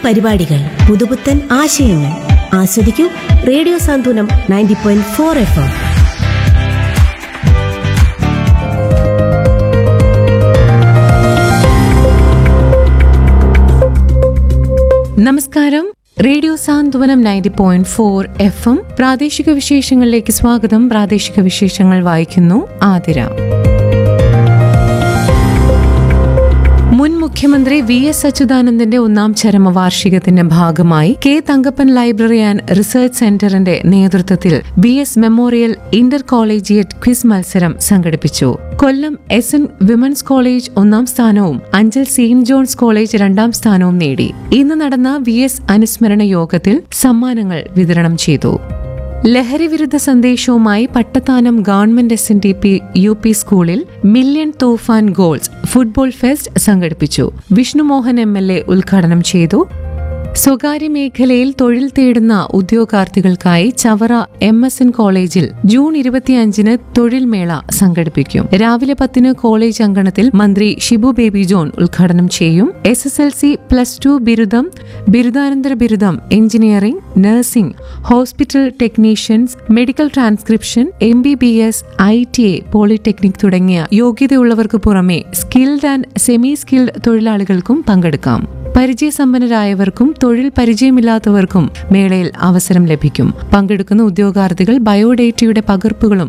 പരിപാടികൾ പുതുപുത്തൻ ആശയങ്ങൾ ആസ്വദിക്കൂ radio Santhwanam ninety point four F M നമസ്കാരം radio Santhwanam ninety point four F M പ്രാദേശിക വിശേഷങ്ങളിലേക്ക് സ്വാഗതം പ്രാദേശിക വിശേഷങ്ങൾ വായിക്കുന്നു ആതിര മുൻ മുഖ്യമന്ത്രി വി എസ് അച്യുതാനന്ദന്റെ ഒന്നാം ചരമവാർഷികത്തിന്റെ ഭാഗമായി K Thankappan library and research സെന്ററിന്റെ നേതൃത്വത്തിൽ B S memorial inter collegiate quiz മത്സരം സംഘടിപ്പിച്ചു Kollam S N women's college ഒന്നാം സ്ഥാനവും അഞ്ചൽ സെയിന്റ് ജോൺസ് കോളേജ് രണ്ടാം സ്ഥാനവും നേടി ഇന്ന് നടന്ന വി എസ് അനുസ്മരണ യോഗത്തിൽ സമ്മാനങ്ങൾ വിതരണം ചെയ്തു ലഹരി വിരുദ്ധ സന്ദേശവുമായി Pattathanam government S N D P U P സ്കൂളിൽ million Toofan goals football fest സംഘടിപ്പിച്ചു വിഷ്ണുമോഹൻ എം എൽ എ ഉദ്ഘാടനം ചെയ്തു സ്വകാര്യ മേഖലയിൽ തൊഴിൽ തേടുന്ന ഉദ്യോഗാർത്ഥികൾക്കായി Chavara M S N college June ഇരുപത്തിയഞ്ചിന് തൊഴിൽ മേള സംഘടിപ്പിക്കും രാവിലെ പത്തിന് കോളേജ് അങ്കണത്തിൽ മന്ത്രി ഷിബു ബേബി ജോൺ ഉദ്ഘാടനം ചെയ്യും S S L C plus two ബിരുദം ബിരുദാനന്തര ബിരുദം engineering nursing hospital technicians medical transcription M B B S I T A polytechnic തുടങ്ങിയ യോഗ്യതയുള്ളവർക്ക് പുറമെ സ്കിൽഡ് ആൻഡ് സെമി സ്കിൽഡ് തൊഴിലാളികൾക്കും പങ്കെടുക്കാം പരിചയസമ്പന്നരായവർക്കും തൊഴിൽ പരിചയമില്ലാത്തവർക്കും മേളയിൽ അവസരം ലഭിക്കും പങ്കെടുക്കുന്ന ഉദ്യോഗാർത്ഥികൾ ബയോഡേറ്റയുടെ പകർപ്പുകളും